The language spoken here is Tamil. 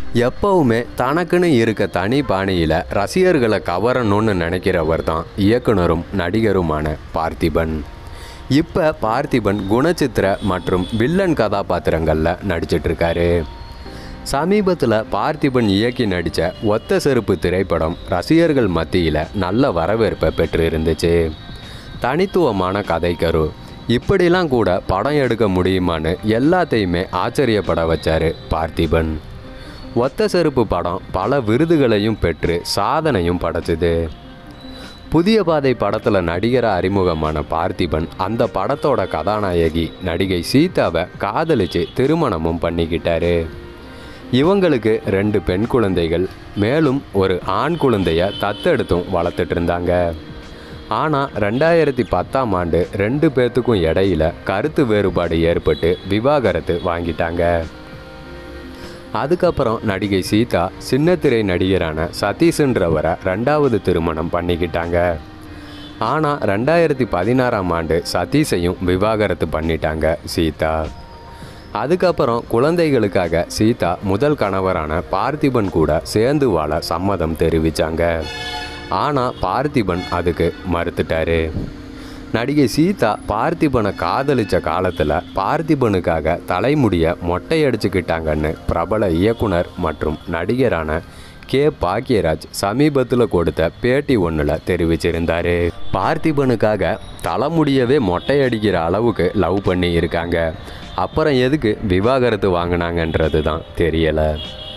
எப்பவுமே தனக்குன்னு இருக்க தனி பாணியில் ரசிகர்களை கவரணும்னு நினைக்கிறவர் தான் இயக்குனரும் நடிகருமான பார்த்திபன் இப்போ பார்த்திபன் குணச்சித்திர மற்றும் வில்லன் கதாபாத்திரங்களில் நடிச்சிட்டு இருக்காரு சமீபத்தில் பார்த்திபன் இயக்கி நடித்த ஒத்த செருப்பு திரைப்படம் ரசிகர்கள் மத்தியில் நல்ல வரவேற்பை பெற்று இருந்துச்சு தனித்துவமான கதைக்கரு இப்படிலாம் கூட படம் எடுக்க முடியுமான்னு எல்லாத்தையுமே ஆச்சரியப்பட வச்சாரு பார்த்திபன் ஒத்த செருப்பு படம் பல விருதுகளையும் பெற்று சாதனையும் படைச்சுது புதிய பாதை படத்தில் நடிகராக அறிமுகமான பார்த்திபன் அந்த படத்தோட கதாநாயகி நடிகை சீதாவை காதலிச்சு திருமணமும் பண்ணிக்கிட்டாரு இவங்களுக்கு ரெண்டு பெண் குழந்தைகள் மேலும் ஒரு ஆண் குழந்தைய தத்தெடுத்தும் வளர்த்துட்டு இருந்தாங்க ஆனால் ரெண்டாயிரத்தி பத்தாம் ஆண்டு ரெண்டு பேர்த்துக்கும் இடையில கருத்து வேறுபாடு ஏற்பட்டு விவாகரத்து வாங்கிட்டாங்க அதுக்கப்புறம் நடிகை சீதா சின்னத்திரை நடிகரான சதீஷ்ன்றவரை ரெண்டாவது திருமணம் பண்ணிக்கிட்டாங்க ஆனால் ரெண்டாயிரத்தி பதினாறாம் ஆண்டு சதீஷையும் விவாகரத்து பண்ணிட்டாங்க சீதா அதுக்கப்புறம் குழந்தைகளுக்காக சீதா முதல் கணவரான பார்த்திபன் கூட சேர்ந்து வாழ சம்மதம் தெரிவித்தாங்க ஆனால் பார்த்திபன் அதுக்கு மறுத்துட்டாரு நடிகை சீதா பார்த்திபனை காதலிச்ச காலத்தில் பார்த்திபனுக்காக தலைமுடியை மொட்டையடிச்சுக்கிட்டாங்கன்னு பிரபல இயக்குனர் மற்றும் நடிகரான கே பாக்கியராஜ் சமீபத்தில் கொடுத்த பேட்டி ஒன்றில் தெரிவிச்சிருந்தாரு பார்த்திபனுக்காக தலைமுடியவே மொட்டையடிக்கிற அளவுக்கு லவ் பண்ணி இருக்காங்க அப்புறம் எதுக்கு விவாகரத்து வாங்கினாங்கன்றது தான் தெரியலை